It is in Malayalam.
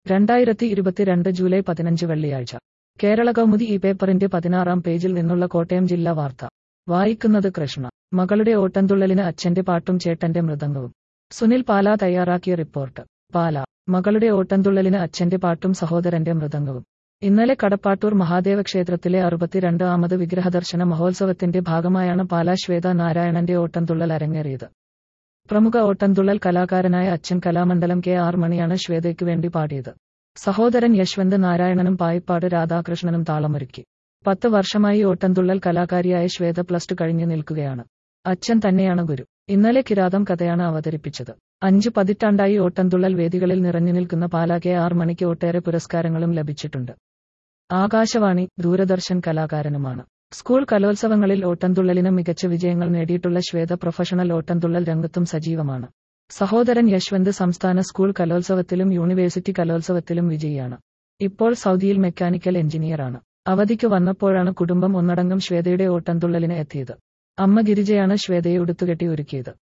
രണ്ടായിരത്തി ഇരുപത്തിരണ്ട് ജൂലൈ പതിനഞ്ച് വെള്ളിയാഴ്ച കേരള കൗമുദി ഈ പേപ്പറിന്റെ പതിനാറാം പേജിൽ നിന്നുള്ള കോട്ടയം ജില്ലാ വാർത്ത വായിക്കുന്നത് കൃഷ്ണ മകളുടെ ഓട്ടംതുള്ളലിന് അച്ഛന്റെ പാട്ടും ചേട്ടന്റെ മൃദംഗവും സുനിൽ പാല തയ്യാറാക്കിയ റിപ്പോർട്ട് പാല മകളുടെ ഓട്ടംതുള്ളലിന് അച്ഛന്റെ പാട്ടും സഹോദരന്റെ മൃദംഗവും ഇന്നലെ കടപ്പാട്ടൂർ മഹാദേവ ക്ഷേത്രത്തിലെ അറുപത്തിരണ്ട് ആമത് വിഗ്രഹദർശന മഹോത്സവത്തിന്റെ ഭാഗമായാണ് പാലാ ശ്വേത നാരായണന്റെ ഓട്ടംതുള്ളൽ അരങ്ങേറിയത് പ്രമുഖ ഓട്ടംതുള്ളൽ കലാകാരനായ അച്ഛൻ കലാമണ്ഡലം കെ ആർ മണിയാണ് ശ്വേതയ്ക്കു വേണ്ടി പാടിയത് സഹോദരൻ യശ്വന്ത് നാരായണനും പായിപ്പാട് രാധാകൃഷ്ണനും താളമൊരുക്കി പത്ത് വർഷമായി ഓട്ടംതുള്ളൽ കലാകാരിയായ ശ്വേത പ്ലസ് ടു കഴിഞ്ഞു നിൽക്കുകയാണ് അച്ഛൻ തന്നെയാണ് ഗുരു ഇന്നലെ കിരാതം കഥയാണ് അവതരിപ്പിച്ചത് അഞ്ചു പതിറ്റാണ്ടായി ഓട്ടംതുള്ളൽ വേദികളിൽ നിറഞ്ഞു നിൽക്കുന്ന പാലാ കെ ആർ മണിക്ക് ഒട്ടേറെ പുരസ്കാരങ്ങളും ലഭിച്ചിട്ടുണ്ട് ആകാശവാണി ദൂരദർശൻ കലാകാരനുമാണ് സ്കൂൾ കലോത്സവങ്ങളിൽ ഓട്ടംതുള്ളലിന് മികച്ച വിജയങ്ങൾ നേടിയിട്ടുള്ള ശ്വേത പ്രൊഫഷണൽ ഓട്ടംതുള്ളൽ രംഗത്തും സജീവമാണ് സഹോദരൻ യശ്വന്ത് സംസ്ഥാന സ്കൂൾ കലോത്സവത്തിലും യൂണിവേഴ്സിറ്റി കലോത്സവത്തിലും വിജയിയാണ് ഇപ്പോൾ സൗദിയിൽ മെക്കാനിക്കൽ എഞ്ചിനീയറാണ് അവധിക്ക് വന്നപ്പോഴാണ് കുടുംബം ഒന്നടങ്കം ശ്വേതയുടെ ഓട്ടംതുള്ളലിന് എത്തിയത് അമ്മ ഗിരിജയാണ് ശ്വേതയെ ഉടുത്തുകെട്ടി ഒരുക്കിയത്